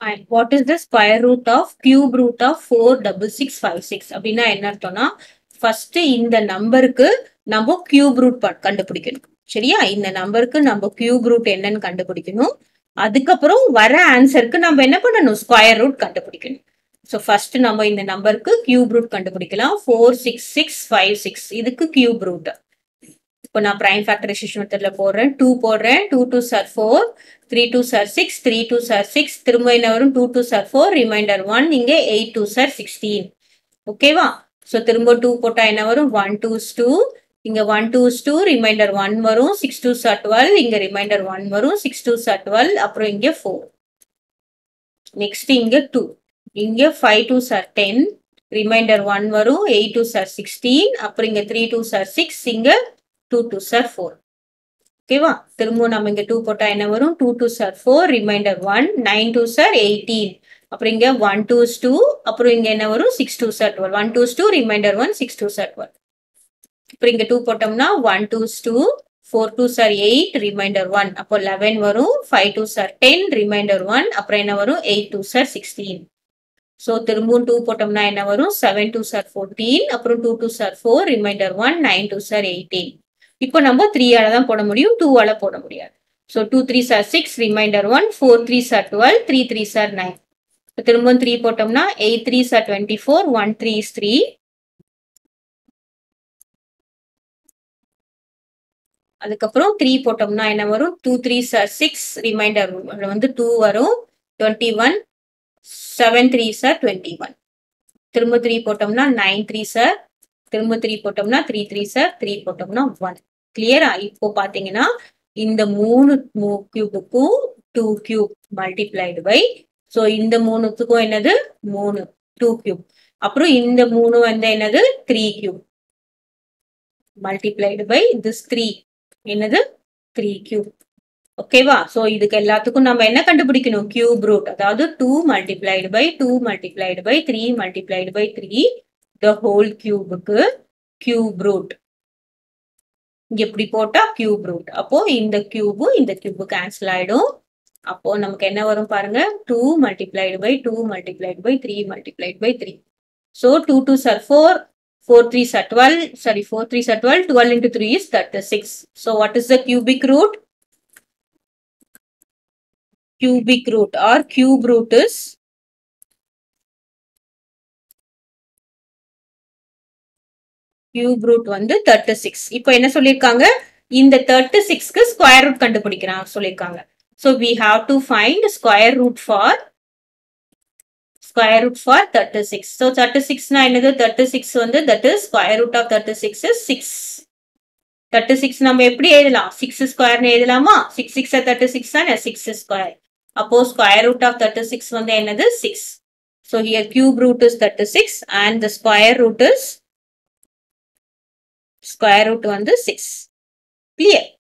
And what is the square root of cube root of four double six five six அப்படின்னா என்ன அர்த்தம்னா first இந்த நம்பருக்கு நம்ம கியூப் ரூட் கண்டுபிடிக்கணும் சரியா இந்த நம்பருக்கு நம்ம கியூப் ரூட் என்னன்னு கண்டுபிடிக்கணும் அதுக்கப்புறம் வர ஆன்சருக்கு நம்ம என்ன பண்ணணும் ஸ்கொயர் ரூட் கண்டுபிடிக்கணும் ஸோ ஃபர்ஸ்ட் நம்ம இந்த நம்பருக்கு கியூப் ரூட் கண்டுபிடிக்கலாம் four six six five six இதுக்கு கியூப் ரூட் இப்போ நான் பிரைம் ஃபேக்டரைசேஷன் மெத்தட்ல போடுறேன் டூ போடுறேன் two two sir four three two sir six three two sir six திரும்ப என்ன வரும் two two sir four reminder one இங்கே எயிட் டூ சார் சிக்ஸ்டீன் ஓகேவா ஸோ திரும்ப டூ போட்டால் என்ன வரும் ஒன் டூஸ் டூ இங்க one twos two reminder one வரும் சிக்ஸ் டூ சார் டுவெல் இங்க ரிமைண்டர் ஒன் வரும் சிக்ஸ் டூ சார் டுவெல் அப்புறம் இங்க ஃபோர் நெக்ஸ்ட் இங்க டூ இங்க five twos are ten reminder one வரும் எயிட் டூ சார் சிக்ஸ்டீன் அப்புறம் இங்க த்ரீ டூ சார் சிக்ஸ் இங்க டூ டூ சார் ஃபோர் ஓகேவா திரும்பவும் நம்ம இங்க டூ போட்டா என்ன வரும் two two sir four reminder one nine twos are eighteen அப்புறம் இங்க ஒன் டூஸ் டூ அப்புறம் இங்க என்ன வரும் six twos are twelve one twos two reminder one six twos are twelve அப்புறம் இங்க டூ போட்டோம்னா one twos two four twos are eight reminder one அப்போ லெவன் வரும் five twos are ten reminder one அப்புறம் என்ன வரும் eight two sir sixteen so திரும்பவும் two போட்டோம்னா என்ன வரும் செவன் டூ சார் ஃபோர்டீன் அப்புறம் two two sir four reminder one nine twos are eighteen இப்போ நம்ம த்ரீயால தான் போட முடியும் டூவால போட முடியாது so two threes are six reminder one four threes are twelve three threes are nine இப்போ திரும்பவும் த்ரீ போட்டோம்னா eight threes are twenty four one three is three அதுக்கப்புறம் த்ரீ போட்டோம்னா என்ன வரும் two threes are six reminder வந்து two வரும் twenty one seven threes are twenty one திரும்ப த்ரீ போட்டோம்னா நைன் த்ரீ சார் திரும்ப த்ரீ போட்டோம்னா த்ரீ த்ரீ சார் த்ரீ போட்டோம்னா ஒன் கிளியரா இப்போ பாத்தீங்கன்னா இந்த மூணு கியூபுக்கும் two cube multiplied by so இந்த மூணுத்துக்கும் என்னது மூணு டூ கியூப் அப்புறம் இந்த மூணு வந்து என்னது three cube multiplied by this three என்னது த்ரீ கியூப் ஓகேவா ஸோ இதுக்கு எல்லாத்துக்கும் நம்ம என்ன கண்டுபிடிக்கணும் கியூப் ரூட் அதாவது two multiplied by two multiplied by three multiplied by three the whole கியூபுக்கு கியூப் ரூட் இங்க இப்படி போட்டா கியூப் ரூட் அப்போ இந்த கியூபும் இந்த கியூபு கேன்சல் ஆயிடும் அப்போ நமக்கு என்ன வரும் பாருங்க two multiplied by two multiplied by three multiplied by three so two two sir four four threes are twelve sorry four threes are twelve twelve into three is thirty six so what is the cubic root cubic root or cube root is cube root வந்து thirty six இப்போ என்ன சொல்லியிருக்காங்க இந்த thirty சிக்ஸ்க்கு square root கண்டுபிடிக்கிறாங்க சொல்லியிருக்காங்க so we have to find square root for square root for thirty six so thirty சிக்ஸ்னா என்னது thirty six வந்து that is square root of thirty six is six thirty six நம்ம எப்படி எழுதலாம் six ஸ்கொயர்னு எழுதலாமா சிக்ஸ் சிக்ஸ் தேர்ட்டி சிக்ஸ் தானே six square அப்போ square root of thirty six வந்து என்னது six so here cube root is thirty six and the square root is square root வந்து சிக்ஸ் கிளியர்